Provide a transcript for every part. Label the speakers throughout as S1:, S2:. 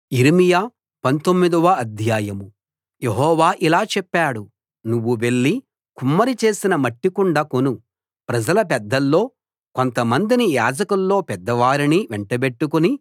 S1: యిర్మీయా పంతొమ్మిదవ అధ్యాయం యెహోవా ఇలా చెప్పాడు నువ్వు వెళ్లి కుమ్మరి చేసిన మట్టి కుండ కొను ప్రజల పెద్దల్లో కొంతమందిని యాజకుల్లో పెద్దవారిని వెంటబెట్టుకుని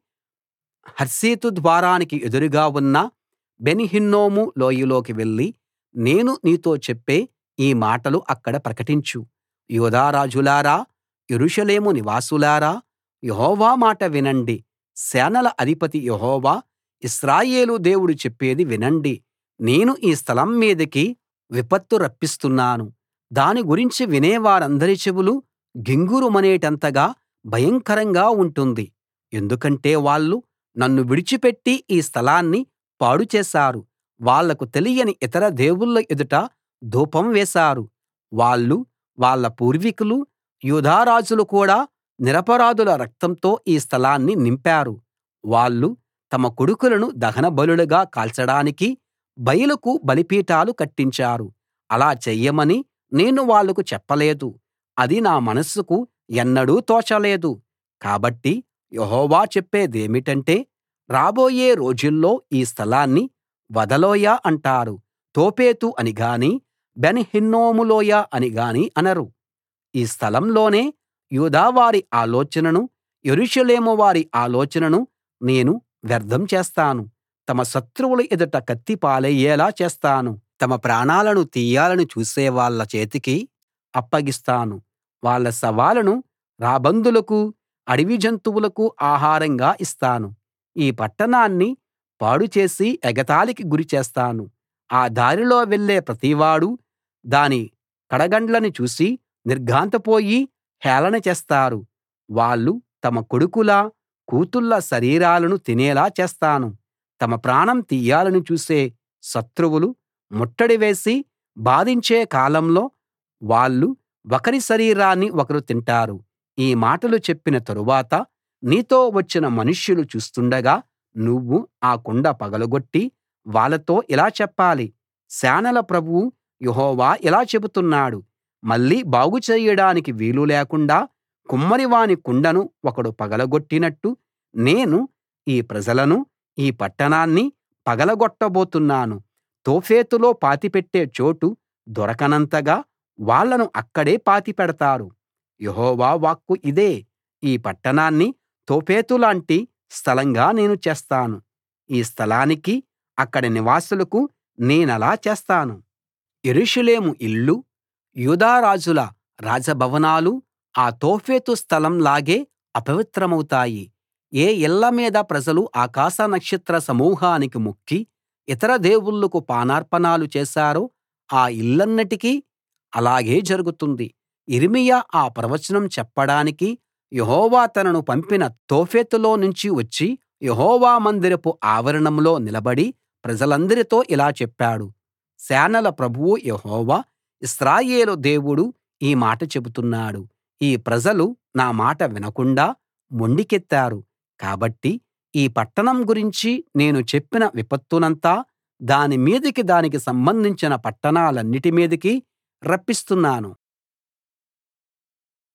S1: హర్షేతు ద్వారానికి ఎదురుగా ఉన్న బెన్ హిన్నోము లోయలోకి వెళ్లి నేను నీతో చెప్పే ఈ మాటలు అక్కడ ప్రకటించు యూదా రాజులారా యెరూషలేము నివాసులారా యెహోవా మాట వినండి సేనల అధిపతి యెహోవా ఇశ్రాయేలు దేవుడు చెప్పేది వినండి నేను ఈ స్థలం మీదికి విపత్తు రప్పిస్తున్నాను దాని గురించి వినే వారందరి చెవులు గింగురుమనేటంతగా భయంకరంగా ఉంటుంది ఎందుకంటే వాళ్ళు నన్ను విడిచిపెట్టి ఈ స్థలాన్ని పాడు చేశారు వాళ్లకు తెలియని ఇతర దేవుళ్ళ ఎదుట ధూపం వేశారు వాళ్ళు వాళ్ళ పూర్వీకులు యూదా రాజులు కూడా నిరపరాధుల రక్తంతో ఈ స్థలాన్ని నింపారు వాళ్ళు తమ కొడుకులను దహనబలులుగా కాల్చడానికి బయలుకు బలిపీఠాలు కట్టించారు అలా చెయ్యమని నేను వాళ్లకు చెప్పలేదు అది నా మనస్సుకు ఎన్నడూ తోచలేదు కాబట్టి యెహోవా చెప్పేదేమిటంటే రాబోయే రోజుల్లో ఈ స్థలాన్ని వధలోయ అంటారు తోఫెతు అని గానీ బెన్ హిన్నోము లోయ అని గానీ అనరు ఈ స్థలంలోనే యూదావారి ఆలోచనను యెరూషలేము వారి ఆలోచనను నేను వ్యర్థం చేస్తాను తమ శత్రువుల ఎదుట కత్తి పాలయ్యేలా చేస్తాను తమ ప్రాణాలను తీయాలని చూసేవాళ్ళ చేతికి అప్పగిస్తాను వాళ్ళ శవాలను రాబందులకు అడవి జంతువులకు ఆహారంగా ఇస్తాను ఈ పట్టణాన్ని పాడు చేసి ఎగతాళికి గురి చేస్తాను ఆ దారిలో వెళ్ళే ప్రతివాడూ దాని కడగండ్లని చూసి నిర్ఘాంతపోయి హేళన చేస్తారు వాళ్ళు తమ కొడుకుల కూతుళ్ళ శరీరాలను తినేలా చేస్తాను తమ ప్రాణం తీయాలని చూసే శత్రువులు ముట్టడి వేసి బాధించే కాలంలో వాళ్ళు ఒకరి శరీరాన్ని ఒకరు తింటారు ఈ మాటలు చెప్పిన తరువాత నీతో వచ్చిన మనుష్యులు చూస్తుండగా నువ్వు ఆ కుండ పగలగొట్టి వాళ్ళతో ఇలా చెప్పాలి సేనల ప్రభువు యెహోవా ఇలా చెబుతున్నాడు మళ్ళీ బాగు చేయడానికి వీలు లేకుండా కుమ్మరివాని కుండను ఒకడు పగలగొట్టినట్టు నేను ఈ ప్రజలను ఈ పట్టణాన్ని పగలగొట్టబోతున్నాను తోఫెతులో పాతిపెట్టే చోటు దొరకనంతగా వాళ్ళను అక్కడే పాతిపెడతారు యెహోవా వాక్కు ఇదే ఈ పట్టణాన్ని తోఫెతులాంటి స్థలంగా నేను చేస్తాను ఈ స్థలానికీ అక్కడి నివాసులకు నేనలా చేస్తాను యెరూషలేము ఇల్లు యూదా రాజుల రాజభవనాలు ఆ తోఫెతు స్థలం లాగే అపవిత్రమవుతాయి ఏ ఇళ్ళ మీద ప్రజలు ఆకాశ నక్షత్ర సమూహానికి మొక్కి ఇతర దేవుళ్ళకు పానార్పణలు చేశారో ఆ ఇళ్లన్నిటికీ అలాగే జరుగుతుంది యిర్మీయా ఆ ప్రవచనం చెప్పడానికి యెహోవా తనను పంపిన తోఫెతులో నుంచి వచ్చి యెహోవా మందిరపు ఆవరణంలో నిలబడి ప్రజలందరితో ఇలా చెప్పాడు సేనల ప్రభువు యెహోవా ఇశ్రాయేలు దేవుడు ఈ మాట చెబుతున్నాడు ఈ ప్రజలు నా మాట వినకుండా మొండికెత్తారు కాబట్టి ఈ పట్టణం గురించి నేను చెప్పిన విపత్తునంతా దాని మీదికి దానికి సంబంధించిన పట్టణాలన్నిటి మీదికి రప్పిస్తున్నాను